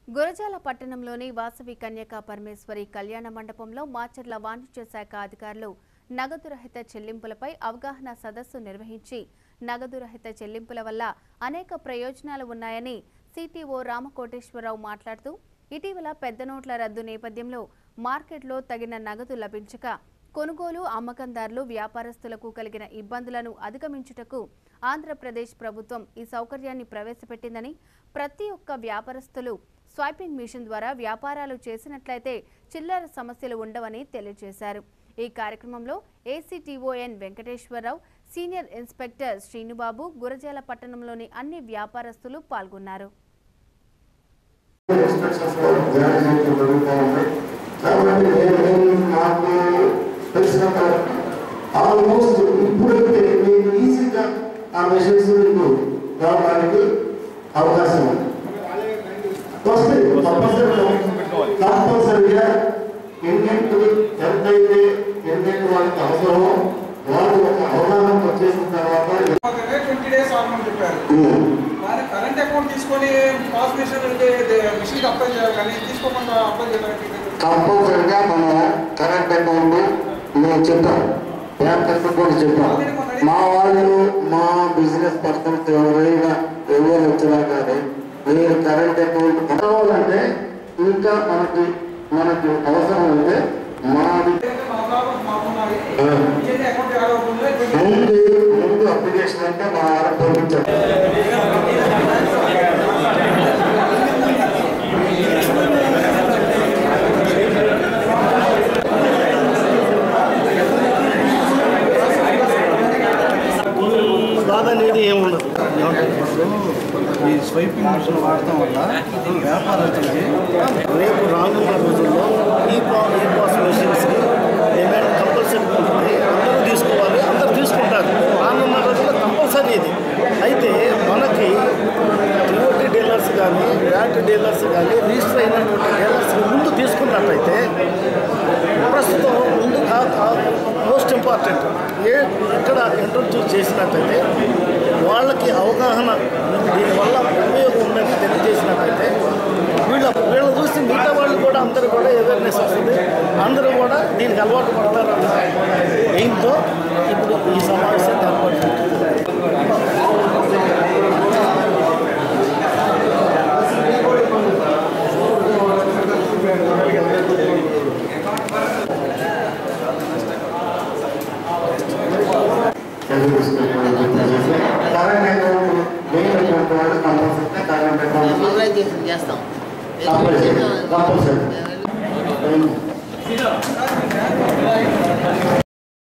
గురజాల పట్టణంలోని వాసవి కన్యకా పరమేశ్వరి కళ్యాణ మండపంలో మాచర్ల వాణిజ్య శాఖ అధికారులు నగదు రహిత చెల్లింపులపై అవగాహన సదస్సు నిర్వహించి నగదు రహిత చెల్లింపుల వల్ల అనేక ప్రయోజనాలు ఉన్నాయని సిటిఓ రామకోటేశ్వరరావు మాట్లాడుతూ ఇటీవల పెద్ద నోట్ల రద్దు నేపథ్యంలో మార్కెట్లో తగిన నగదు లభించక కొనుగోలు అమ్మకందారులు వ్యాపారస్తులకు కలిగిన ఇబ్బందులను అధిగమించుటకు ఆంధ్రప్రదేశ్ ప్రభుత్వం ఈ సౌకర్యాన్ని ప్రవేశపెట్టిందని ప్రతి ఒక్క వ్యాపారస్తులు స్వైపింగ్ మిషన్ ద్వారా వ్యాపారాలు చేసినట్లయితే చిల్లర సమస్యలు ఉండవని తెలియజేశారు ఈ కార్యక్రమంలో ఏసీటీఓఎన్ వెంకటేశ్వరరావు సీనియర్ ఇన్స్పెక్టర్ శ్రీనుబాబు గురజాల పట్టణంలోని అన్ని వ్యాపారస్తులు పాల్గొన్నారు ఇన్స్ట్రక్షన్స్ జారీ చేయడం జరుగుతూ ఉంది కాబట్టి నేను నేను నాకు తెలిసినంత ఆల్మోస్ట్ ఇప్పుడైతే మీకు ఈజీగా ఆ మెషిన్స్ మీకు రావడానికి అవకాశం ఉంది వస్తే తప్పనిసరిగా కంపల్సరిగా ఎన్నెంటు ఎంతైతే ఎన్నెంటు వాళ్ళకి అవసరమో వాళ్ళు ఒక అవగాహన వచ్చేసిన తర్వాత ట్వంటీ డేస్ ఆగమని చెప్పారు మరి కరెంట్ అకౌంట్ తీసుకొని పాస్ మిషన్ మిషన్కి అప్లై చేయాలి కానీ తీసుకోకుండా అప్లై చేయడానికి కంపల్సరిగా మనం కరెంట్ అకౌంట్ మేము చెప్పాం బ్యాంక్ అకౌంట్ కూడా చెప్పాం మా వాళ్ళు మా బిజినెస్ పర్సన్స్ ఎవరైనా ఎవరు వచ్చినా కానీ మీరు కరెంట్ అకౌంట్ కావాలంటే ఇంకా మనకి మనకి అవసరం అయితే మాది మా ప్రాబ్లమ్ మాకున్నది ఆ, ఇవన్నీ అకౌంట్ యాడ్ అవుతుంది ముందు ముందు అప్లికేషన్ అంటే మా వారికి పంపించాం బాధ అనేది ఏముండదు ఈ స్వైపింగ్ మిషన్ వాడటం వల్ల వ్యాపారస్తులకి రేపు రానున్న రోజుల్లో ఈ పా ఈ పాస్ మెషిన్స్కి డిమాండ్ కంపల్సరీ ఉంటుంది అందరూ తీసుకోవాలి అందరూ తీసుకుంటారు రానున్న రోజుల్లో కంపల్సరీ ఇది అయితే మనకి టిఓటీ డీలర్స్ కానీ వ్యాట్ డీలర్స్ కానీ రిజిస్టర్ అయినటువంటి డీలర్స్ ముందు తీసుకున్నట్టయితే ప్రస్తుతం ముందు మోస్ట్ ఇంపార్టెంట్ ఏ ఎక్కడ ఇంట్రొడ్యూస్ చేసినట్టయితే వాళ్ళకి అవగాహన దీనివల్ల ఉపయోగం ఉందని తెలియజేసినట్టయితే వీళ్ళ వీళ్ళని చూసి మిగతా వాళ్ళు కూడా అందరూ కూడా అవేర్నెస్ వస్తుంది అందరూ కూడా దీనికి అలవాటు పడతారన్న ఎయిమ్తో ఇప్పుడు ఈ సమావేశాన్ని ఏర్పాటు చేస్తుంది కరెంట్ అకౌంట్ మెయిన్ అకౌంట్ వాళ్ళు కంపల్సరీ కరెంట్ అకౌంట్ మొబిలైజేషన్ చేస్తాం కంపల్సరీ కంపల్సరీ